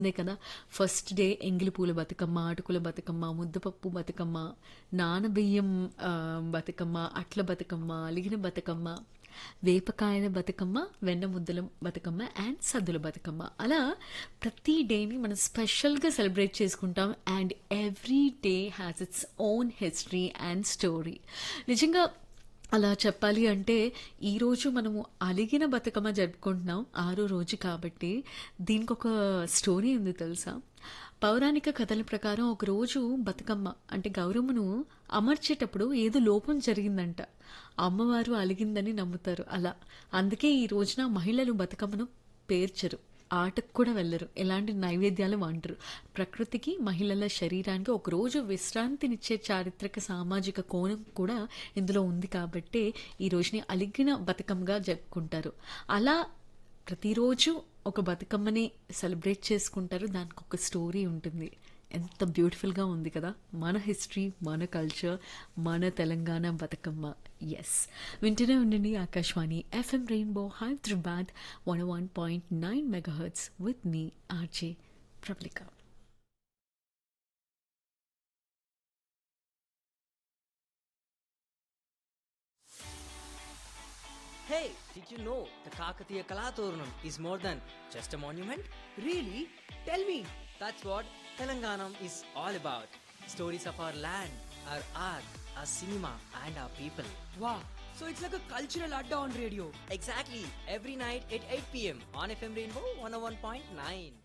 అదే కదా first day ఎంగిలి పూల బతుకమ్మ అటుకుల బతుకమ్మ ముద్దపప్పు బతుకమ్మ నానబియ్యం ఆ, బతుకమ్మ అట్ల బతుకమ్మ అలిగిన బతుకమ్మ వేపకాయల బతుకమ్మ వెన్న ముద్దల బతుకమ్మ అండ్ సద్దుల బతుకమ్మ అలా ప్రతి డేని మనం స్పెషల్గా సెలబ్రేట్ చేసుకుంటాం and every day has its own history and story నిజంగా అలా చెప్పాలి అంటే ఈరోజు మనము అలిగిన బతుకమ్మ జరుపుకుంటున్నాం ఆరో రోజు కాబట్టి దీనికి ఒక స్టోరీ ఉంది తెలుసా పౌరాణిక కథల ప్రకారం ఒక రోజు బతుకమ్మ అంటే గౌరమ్మను అమర్చేటప్పుడు ఏదో లోపం జరిగిందంట అమ్మవారు అలిగిందని నమ్ముతారు అలా అందుకే ఈ రోజున మహిళలు బతుకమ్మను పేర్చరు ఆటకు కూడా వెళ్ళరు ఎలాంటి నైవేద్యాలు వంటరు ప్రకృతికి మహిళల శరీరానికి ఒక రోజు విశ్రాంతినిచ్చే చారిత్రక సామాజిక కోణం కూడా ఇందులో ఉంది కాబట్టి ఈ రోజుని అలిగిన బతుకమ్మగా జరుపుకుంటారు అలా ప్రతిరోజు ఒక బతుకమ్మని సెలబ్రేట్ చేసుకుంటారు దానికి ఒక స్టోరీ ఉంటుంది ఎంత బ్యూటిఫుల్గా ఉంది కదా మన హిస్టరీ మన కల్చర్ మన తెలంగాణ బతుకమ్మ ఎస్ వింటూనే ఉండండి Akashvani FM rainbow Hyderabad one one point nine megahertz with మీ RJ Prablika Hey, did you know the Kakatiya Kalaturnam is more than just a monument? Really? Tell me. That's what Telanganam is all about. Stories of our land, our art, our cinema, and our people. Wow. So it's like a cultural adda on radio. Exactly, every night at 8 pm on FM Rainbow 101.9.